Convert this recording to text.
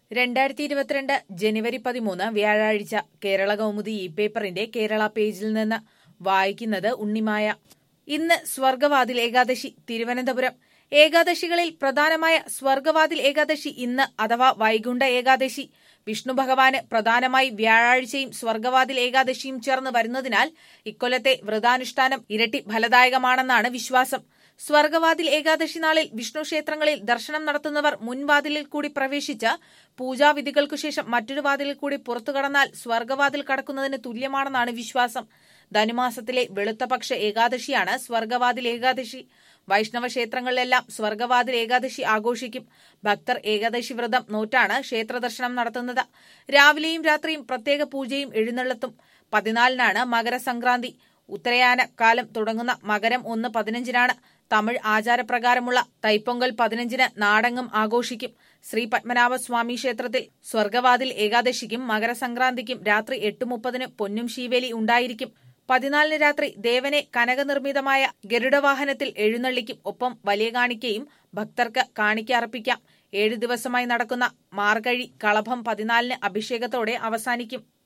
രണ്ടായിരത്തി ഇരുപത്തിരണ്ട് ജനുവരി പതിമൂന്ന് വ്യാഴാഴ്ച കേരള കൗമുദി ഇ പേപ്പറിന്റെ കേരള പേജിൽ നിന്ന് വായിക്കുന്നത് ഉണ്ണിമായ ഇന്ന് സ്വർഗവാതിൽ ഏകാദശി തിരുവനന്തപുരം ഏകാദശികളിൽ പ്രധാനമായ സ്വർഗവാതിൽ ഏകാദശി ഇന്ന് അഥവാ വൈകുണ്ഠ ഏകാദശി വിഷ്ണു ഭഗവാന് പ്രധാനമായി വ്യാഴാഴ്ചയും സ്വർഗവാതിൽ ഏകാദശിയും ചേർന്ന് വരുന്നതിനാൽ ഇക്കൊല്ലത്തെ വ്രതാനുഷ്ഠാനം ഇരട്ടി ഫലദായകമാണെന്നാണ് വിശ്വാസം സ്വർഗവാതിൽ ഏകാദശി നാളിൽ വിഷ്ണു ക്ഷേത്രങ്ങളിൽ ദർശനം നടത്തുന്നവർ മുൻവാതിലിൽ കൂടി പ്രവേശിച്ച് പൂജാവിധികൾക്കു ശേഷം മറ്റൊരു വാതിലിൽ കൂടി പുറത്തു കടന്നാൽ സ്വർഗവാതിൽ കടക്കുന്നതിന് തുല്യമാണെന്നാണ് വിശ്വാസം ധനുമാസത്തിലെ വെളുത്തപക്ഷ ഏകാദശിയാണ് സ്വർഗവാതിൽ ഏകാദശി വൈഷ്ണവ ക്ഷേത്രങ്ങളിലെല്ലാം സ്വർഗവാതിൽ ഏകാദശി ആഘോഷിക്കും ഭക്തർ ഏകാദശി വ്രതം നോറ്റാണ് ക്ഷേത്ര ദർശനം നടത്തുന്നത് രാവിലെയും രാത്രിയും പ്രത്യേക പൂജയും എഴുന്നള്ളത്തും പതിനാലിനാണ് മകരസംക്രാന്തി ഉത്തരയാന കാലം തുടങ്ങുന്ന മകരം ഒന്ന് പതിനഞ്ചിനാണ് തമിഴ് ആചാരപ്രകാരമുള്ള തൈപ്പൊങ്കൽ പതിനഞ്ചിന് നാടെങ്ങും ആഘോഷിക്കും ശ്രീ പത്മനാഭ സ്വാമി ക്ഷേത്രത്തിൽ സ്വർഗവാതിൽ ഏകാദശിക്കും മകരസംക്രാന്തിക്കും രാത്രി എട്ട് മുപ്പതിന് പൊന്നും ശീവേലി ഉണ്ടായിരിക്കും പതിനാലിന് രാത്രി ദേവനെ കനകനിർമ്മിതമായ ഗരുഡവാഹനത്തിൽ എഴുന്നള്ളിക്കും ഒപ്പം വലിയ കാണിക്കയും ഭക്തർക്ക് കാണിക്ക അർപ്പിക്കാം ഏഴു ദിവസമായി നടക്കുന്ന മാർഗഴി കളഭം പതിനാലിന് അഭിഷേകത്തോടെ അവസാനിക്കും